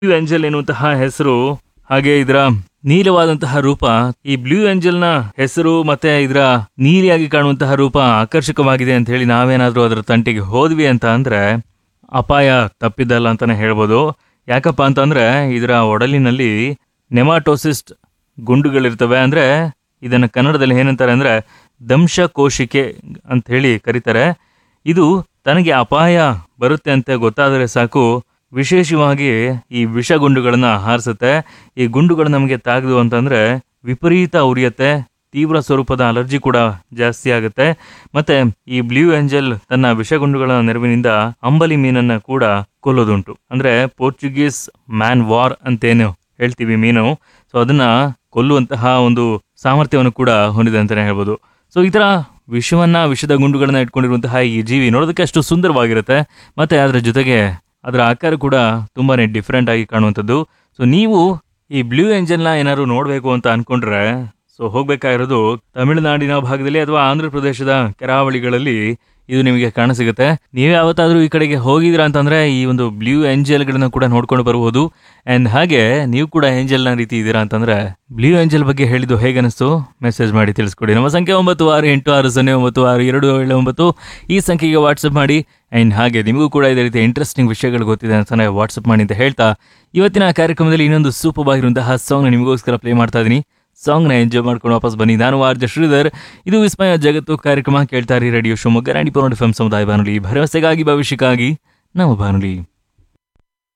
blue angel ಎನ್ನುವಂತಹ ಹೆಸರು ಹಾಗೆ ಇದರ ನೀಲವಾದಂತಹ ರೂಪ ಈ ಬ್ಲೂ ಏಂಜಲ್ನ ಹೆಸರು ಮತ್ತೆ ಇದರ ನೀಲಿಯಾಗಿ ಕಾಣುವಂತಹ ರೂಪ ಆಕರ್ಷಕವಾಗಿದೆ ಅಂತ ಹೇಳಿ ನಾವೇನಾದ್ರೂ ಅದರ ತಂಟಿಗೆ ಹೋದ್ವಿ ಅಂತ ಅಂದ್ರೆ ಅಪಾಯ ತಪ್ಪಿದ್ದಲ್ಲ ಅಂತಾನೆ ಹೇಳ್ಬೋದು ಯಾಕಪ್ಪ ಅಂತಂದ್ರೆ ಇದರ ಒಡಲಿನಲ್ಲಿ ನೆಮಾಟೋಸಿಸ್ಟ್ ಗುಂಡುಗಳಿರ್ತವೆ ಅಂದ್ರೆ ಇದನ್ನ ಕನ್ನಡದಲ್ಲಿ ಏನಂತಾರೆ ಅಂದ್ರೆ ದಂಶ ಕೋಶಿಕೆ ಅಂತ ಹೇಳಿ ಕರೀತಾರೆ ಇದು ತನಗೆ ಅಪಾಯ ಬರುತ್ತೆ ಅಂತ ಗೊತ್ತಾದರೆ ಸಾಕು ವಿಶೇಷವಾಗಿ ಈ ವಿಷ ಗುಂಡುಗಳನ್ನ ಹಾರಿಸುತ್ತೆ ಈ ಗುಂಡುಗಳು ನಮಗೆ ತಾಗದು ಅಂತಂದ್ರೆ ವಿಪರೀತ ಉರಿಯತ್ತೆ ತೀವ್ರ ಸ್ವರೂಪದ ಅಲರ್ಜಿ ಕೂಡ ಜಾಸ್ತಿ ಆಗುತ್ತೆ ಮತ್ತೆ ಈ ಬ್ಲೂ ಏಂಜಲ್ ತನ್ನ ವಿಷಗುಂಡುಗಳ ನೆರವಿನಿಂದ ಅಂಬಲಿ ಮೀನನ್ನ ಕೂಡ ಕೊಲ್ಲೋದುಂಟು ಅಂದ್ರೆ ಪೋರ್ಚುಗೀಸ್ ಮ್ಯಾನ್ ವಾರ್ ಅಂತೇನು ಹೇಳ್ತೀವಿ ಮೀನು ಸೊ ಅದನ್ನ ಕೊಲ್ಲುವಂತಹ ಒಂದು ಸಾಮರ್ಥ್ಯವನ್ನು ಕೂಡ ಹೊಂದಿದೆ ಅಂತಾನೆ ಹೇಳ್ಬೋದು ಸೊ ಈ ತರ ವಿಷವನ್ನ ವಿಷದ ಗುಂಡುಗಳನ್ನ ಇಟ್ಕೊಂಡಿರುವಂತಹ ಈ ಜೀವಿ ನೋಡೋದಕ್ಕೆ ಅಷ್ಟು ಸುಂದರವಾಗಿರುತ್ತೆ ಮತ್ತೆ ಅದರ ಜೊತೆಗೆ ಅದರ ಆಕಾರ ಕೂಡ ತುಂಬಾನೇ ಡಿಫ್ರೆಂಟ್ ಆಗಿ ಕಾಣುವಂಥದ್ದು ಸೊ ನೀವು ಈ ಬ್ಲೂ ಏಂಜಲ್ನ ಏನಾದ್ರು ನೋಡಬೇಕು ಅಂತ ಅನ್ಕೊಂಡ್ರೆ ಸೊ ಹೋಗ್ಬೇಕಾಗಿರೋದು ತಮಿಳುನಾಡಿನ ಭಾಗದಲ್ಲಿ ಅಥವಾ ಆಂಧ್ರ ಪ್ರದೇಶದ ಕರಾವಳಿಗಳಲ್ಲಿ ಇದು ನಿಮಗೆ ಕಾಣಸಿಗುತ್ತೆ ನೀವು ಯಾವತ್ತಾದ್ರೂ ಈ ಕಡೆಗೆ ಹೋಗಿದ್ದೀರಾ ಅಂತಂದ್ರೆ ಈ ಒಂದು ಬ್ಲೂ ಏಂಜಲ್ಗಳನ್ನ ಕೂಡ ನೋಡ್ಕೊಂಡು ಬರಬಹುದು ಅಂಡ್ ಹಾಗೆ ನೀವು ಕೂಡ ಏಂಜಲ್ನ ರೀತಿ ಇದ್ದೀರಾ ಅಂತಂದ್ರೆ ಬ್ಲೂ ಏಂಜಲ್ ಬಗ್ಗೆ ಹೇಳಿದ್ದು ಹೇಗನಿಸ್ತು ಮೆಸೇಜ್ ಮಾಡಿ ತಿಳಿಸ್ಕೊಡಿ ನಮ್ಮ ಸಂಖ್ಯೆ ಒಂಬತ್ತು ಆರು ಎಂಟು ಆರು ಸೊನ್ನೆ ಒಂಬತ್ತು ಆರು ಎರಡು ಏಳು ಒಂಬತ್ತು ಈ ಸಂಖ್ಯೆಗೆ ವಾಟ್ಸಪ್ ಮಾಡಿ ಆ್ಯಂಡ್ ಹಾಗೆ ನಿಮಗೂ ಕೂಡ ಇದೇ ರೀತಿ ಇಂಟ್ರೆಸ್ಟಿಂಗ್ ವಿಷಯಗಳು ಗೊತ್ತಿದೆ ಅಂತಾನೆ ವಾಟ್ಸಪ್ ಮಾಡಿ ಅಂತ ಹೇಳ್ತಾ ಇವತ್ತಿನ ಕಾರ್ಯಕ್ರಮದಲ್ಲಿ ಇನ್ನೊಂದು ಸೂಪರ್ ಆಗಿರುವಂತಹ ಸಾಂಗ್ ನಿಮಗೋಸ್ಕರ ಪ್ಲೇ ಮಾಡ್ತಾ ಇದ್ದೀನಿ ಸಾಂಗ್ನ ಎಂಜಾಯ್ ಮಾಡ್ಕೊಂಡು ವಾಪಸ್ ಬನ್ನಿ ನಾನು ಆರ್ಜ ಶ್ರೀಧರ್ ಇದು ವಿಸ್ಮಯ ಜಗತ್ತು ಕಾರ್ಯಕ್ರಮ ಕೇಳ್ತಾರೆ ರೇಡಿಯೋ ಶಿವಮೊಗ್ಗ ನಾಡಿ ಪೌಂಡ್ ಎಫ್ ಎಂ ಸಮುದಾಯ ಬಾನುಲಿ ಭರವಸೆಗಾಗಿ ಭವಿಷ್ಯಕ್ಕಾಗಿ ನಮ್ಮ ಬಾನುಲಿ